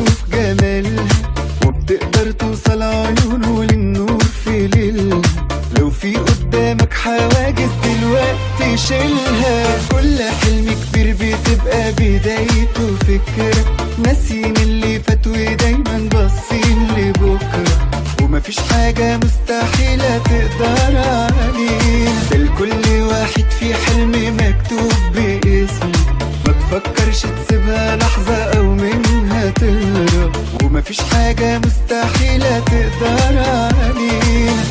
بيشوف جمالها وبتقدر توصل عيونه للنور في ليلها لو في قدامك حواجز دلوقتي شيلها كل حلم كبير بتبقى بدايته فكرة ناسين اللي فات ودايما باصين لبكرة ومفيش حاجة مستحيلة تقدر عليها ده لكل واحد في حلم مكتوب باسمه ما تفكرش تسيبها لحظة أو منها تهرب ومفيش حاجة مستحيلة تقدر عليها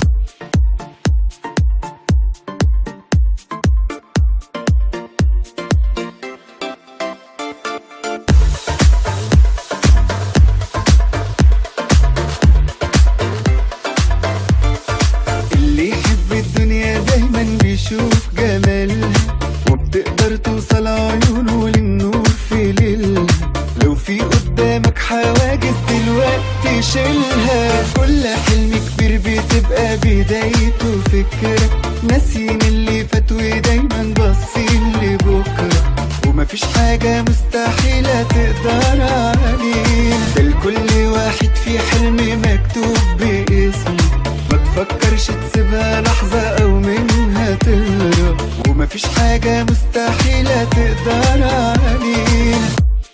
اللي يحب الدنيا دايما بيشوف جمالها وبتقدر توصل عيونه للنور في ليلها لو في قدامك حواجز دلوقتي شيلها كل حلم كبير بتبقى بدايته فكرة ناسين اللي فات ودايما باصين لبكرة ومفيش حاجة مستحيلة تقدر عليها ده لكل واحد في حلم مكتوب باسمه ما تفكرش تسيبها لحظة أو منها تهرب ومفيش حاجة مستحيلة تقدر عليها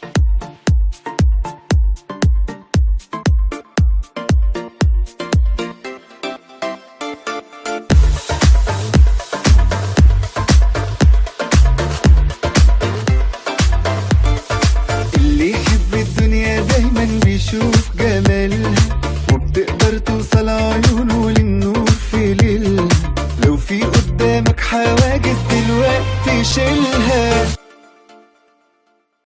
اللي يحب الدنيا دايما بيشوف جمالها وبتقدر توصل عيونه للنور في ليلها لو في قدامك حواجز دلوقتي شيلها